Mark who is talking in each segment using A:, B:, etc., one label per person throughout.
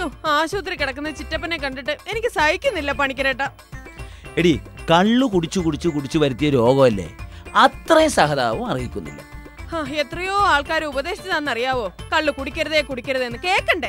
A: ശോ, ആശുപത്രി കിടക്കുന്ന ചിറ്റപ്പനെ കണ്ടിട്ട് എനിക്ക് സഹിക്കുന്നില്ല പണിക്കരേട്ട
B: എടി കള്ളു കുടിച്ചു കുടിച്ചു കുടിച്ചു വരുത്തിയ രോഗമല്ലേ അത്രയും സഹതാപം അറിയിക്കുന്നില്ല
A: ആ, എത്രയോ ആൾക്കാർ ഉപദേശിച്ചതാണെന്നറിയാവോ കള്ളു കുടിക്കരുതേ കുടിക്കരുതേ എന്ന് കേക്കണ്ടേ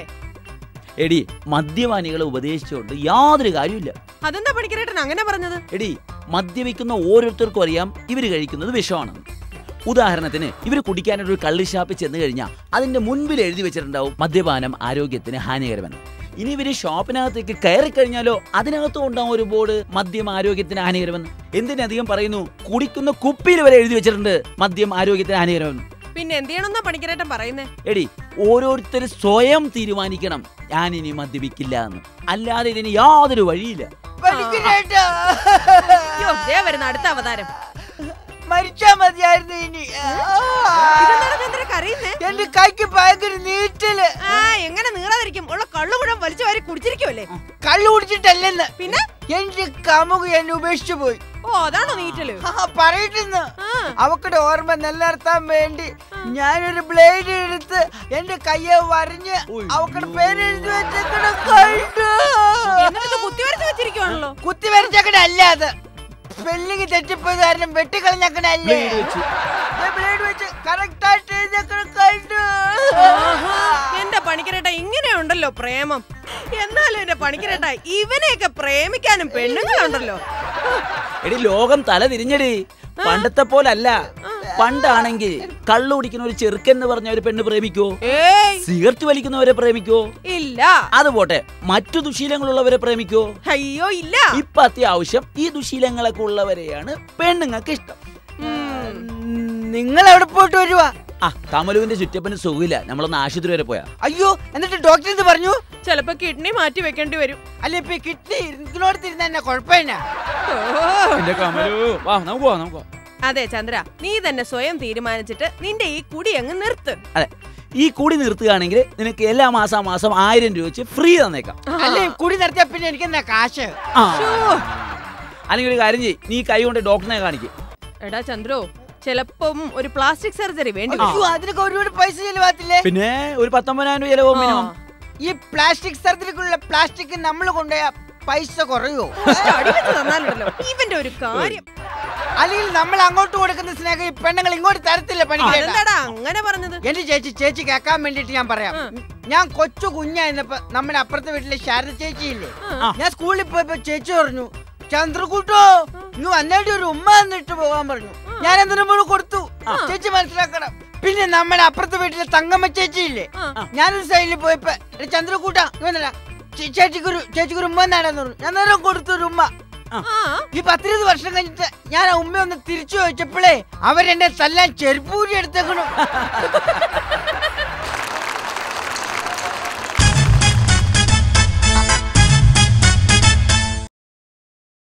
B: എടി മദ്യപാനികളെ ഉപദേശിച്ചുകൊണ്ട് യാതൊരു കാര്യമില്ല
A: അതെന്താ പണിക്കരേട്ടൻ അങ്ങനെ പറഞ്ഞത്
B: എടി മദ്യപിക്കുന്ന ഓരോരുത്തർക്കും അറിയാം ഇവർ കഴിക്കുന്നത് വിഷമാണെന്ന് ഉദാഹരണത്തിന് ഇവർ കുടിക്കാനായിട്ട് ഒരു കള്ളി ഷാപ്പിൽ ചെന്ന് കഴിഞ്ഞാൽ അതിന്റെ മുൻപിൽ എഴുതി വെച്ചിട്ടുണ്ടാവും മദ്യപാനം ആരോഗ്യത്തിന് ഹാനികരമെന്ന് ഇനി ഇവര് ഷോപ്പിനകത്തേക്ക് കയറി കഴിഞ്ഞാലോ അതിനകത്തും ഉണ്ടാവും ഒരു ബോർഡ് മദ്യം ആരോഗ്യത്തിന് ഹാനികരമെന്ന് എന്തിനധികം പറയുന്നു കുടിക്കുന്ന കുപ്പിയിൽ വരെ എഴുതി വെച്ചിട്ടുണ്ട് മദ്യം ആരോഗ്യത്തിന് ഹാനികരമെന്ന്
A: പിന്നെ എന്ത് ചെയ്യണമെന്നാ പണിക്കരേട്ടൻ പറയുന്നേ
B: എടി ഓരോരുത്തർ സ്വയം തീരുമാനിക്കണം ഞാൻ ഇനി മദ്യപിക്കില്ല എന്ന് അല്ലാതെ ഇതിന് യാതൊരു വഴിയില്ല
C: പഠിക്കണേട്ടാ
A: അയ്യോ ദേ വരുന്ന അടുത്ത അവതാരം
C: മരിച്ചാ മതിയായിരുന്നു ഇനി
A: ഇതെന്താണ് ചന്ദ്ര കരയുന്നേ
C: എന്റെ കൈക്ക് ഭയങ്കര നീറ്റല്
A: ആ എങ്ങനെ നീളാതിരിക്കും ഉള്ള കള്ളു മുഴുവൻ വലിച്ചു വാരി കുടിച്ചിരിക്കുമല്ലേ
C: കള്ളു കുടിച്ചിട്ടല്ലെന്ന്
A: പിന്നെ
C: എന്റെ കമുക എന്നെ ഉപേക്ഷിച്ചു പോയി
A: ഓ അതാണോ നീറ്റല്
C: ആ, പറയട്ടെന്ന്
A: ആ
C: അവക്കടെ ഓർമ്മ നിലനിർത്താൻ വേണ്ടി ഞാനൊരു ബ്ലേഡ് എടുത്ത് എന്റെ കയ്യെ വരഞ്ഞ് അവക്കടെ പേരെഴുതി വെച്ചേക്കണ കണ്ടു
A: എന്നിട്ട് ഇത് കുത്തിവരച്ച് വെച്ചിരിക്കുവാണല്ലോ
C: കുത്തി വരച്ചേക്കണ അല്ല അത് സ്പെല്ലിങ് തെറ്റിപ്പോയത് കാരണം വെട്ടിക്കളഞ്ഞേക്കണ അല്ലേ
B: Blade വെച്ച്.
C: ബ്ലേഡ് വെച്ച് കറക്റ്റ് ആയിട്ട് എഴുതിയേക്കണ കണ്ടു
A: ആഹാ, എന്റെ പണിക്കരേട്ട ഇങ്ങനെയുണ്ടല്ലോ പ്രേമം എന്നാലും എന്റെ പണിക്കരേട്ട ഇവനെയൊക്കെ പ്രേമിക്കാനും പെണ്ണുങ്ങളുണ്ടല്ലോ
B: എടി ലോകം തല തിരിഞ്ഞടി പണ്ടത്തെ പോലല്ല പണ്ടാണെങ്കിൽ കള്ളു കുടിക്കുന്ന ഒരു ചെറുക്കൻ എന്ന് പറഞ്ഞ ഒരു പെണ്ണ് പ്രേമിക്കോ
A: ഏയ്
B: സിഗരറ്റ് വലിക്കുന്നവരെ പ്രേമിക്കോ
A: ഇല്ല
B: അത് പോട്ടെ മറ്റു ദുശീലങ്ങളുള്ളവരെ പ്രേമിക്കോ
A: അയ്യോ ഇല്ല
B: ഇപ്പൊ അത്യാവശ്യം ഈ ദുശീലങ്ങളൊക്കെ ഉള്ളവരെയാണ് പെണ്ണുങ്ങൾക്ക് ഇഷ്ടം
A: ഉം.
C: നിങ്ങൾ എവിടെ പോയിട്ട് വരുവാ
B: ആ കമലുവിന്റെ ചുറ്റപ്പന് സുഖമില്ല നമ്മളൊന്ന് ആശുപത്രി വരെ പോയാ
C: അയ്യോ എന്നിട്ട് ഡോക്ടർ എന്ത് പറഞ്ഞു
A: ചിലപ്പോ കിഡ്നി മാറ്റി വെക്കേണ്ടി വരും
C: അല്ല ഇപ്പൊ കിഡ്നി ഇരിക്കുന്നോട് തിരുന്ന എന്നെ കുഴപ്പമില്ല
A: ഓ,
B: എന്റെ കമലു വാ നമുക്ക് പോവാം നമുക്ക് പോവാം
A: അതെ ചന്ദ്ര നീ തന്നെ സ്വയം തീരുമാനിച്ചിട്ട് നിന്റെ ഈ കുടി അങ്ങ് നിർത്ത്
B: അതെ ഈ കൂടി നിർത്തുകയാണെങ്കിൽ നിനക്ക് എല്ലാ മാസം മാസം ആയിരം രൂപ വെച്ച് ഫ്രീ തന്നേക്കാം
C: അല്ലേ കുടി നിർത്തിയ പിന്നെ എനിക്ക് എന്നാ കാശ്
B: ആ. അല്ലെങ്കിൽ ഒരു കാര്യം ചെയ്യ് നീ കൈ കൊണ്ട് ഡോക്ടറിനെ കാണിക്കും
A: എടാ ചന്ദ്രു ചിലപ്പം ഒരു പ്ലാസ്റ്റിക് സർജറി വേണ്ടി വരും.
C: അയ്യോ അതിനൊക്കെ ഒരുപാട് പൈസ ചെലവാത്തില്ലേ
B: പിന്നെ ഒരു പത്തൊമ്പതിനായിരം രൂപ ചിലവും മിനിമം
A: ആ.
C: ഈ പ്ലാസ്റ്റിക് സർജറിക്കുള്ള പ്ലാസ്റ്റിക് നമ്മൾ കൊണ്ടുപോയ പൈസ കുറയോ
A: ഫസ്റ്റ് അടി വെച്ച് തന്നാലുണ്ടല്ലോ ഇവന്റെ ഒരു കാര്യം
C: അല്ലെങ്കിൽ നമ്മൾ അങ്ങോട്ട് കൊടുക്കുന്ന സ്നേഹം ഈ പെണ്ണുങ്ങൾ ഇങ്ങോട്ട് തരത്തില്ല പണിക്കേണ്ട
A: അതെന്താടാ അങ്ങനെ പറഞ്ഞത്
C: എന്റെ ചേച്ചി ചേച്ചി കേൾക്കാൻ വേണ്ടിട്ട് ഞാൻ പറയാം
A: ആ.
C: ഞാൻ കൊച്ചു കുഞ്ഞായിരുന്നപ്പോ നമ്മുടെ അപ്പുറത്തെ വീട്ടിലെ ശാരദ ചേച്ചിയില്ലേ
A: ആ.
C: ഞാൻ സ്കൂളിൽ പോയപ്പോ ചേച്ചി പറഞ്ഞു ചന്ദ്രകൂട്ടോ ഇങ്ങ് വന്നേണ്ടി ഒരു ഉമ്മ എന്നിട്ട് പോകാൻ പറഞ്ഞു ഞാൻ എന്തിനും പോലും കൊടുത്തു ചേച്ചി മനസ്സിലാക്കണം പിന്നെ നമ്മുടെ അപ്പുറത്തെ വീട്ടിലെ തങ്കമ്മ ചേച്ചിയില്ലേ
A: ആ.
C: ഞാനൊരു സൈഡിൽ പോയപ്പോ "എടി ചന്ദ്രകൂട്ട ഇങ്ങ് വന്നെടാ. ചേ- ചേച്ചിക്കൊരു ചേച്ചിക്കൊരു ഉമ്മ എന്നാണെന്ന് പറഞ്ഞു ഞാൻ നേരം കൊടുത്തു ഒരു ഉമ്മ
A: ആ
C: ഈ പത്തിരുപത് വർഷം കഴിഞ്ഞിട്ട് ഞാൻ ആ ഉമ്മ ഒന്ന് തിരിച്ചു ചോദിച്ചപ്പോഴേ അവരെന്നെ തല്ലാൻ ചെരുപ്പൂരി എടുത്തേക്കണു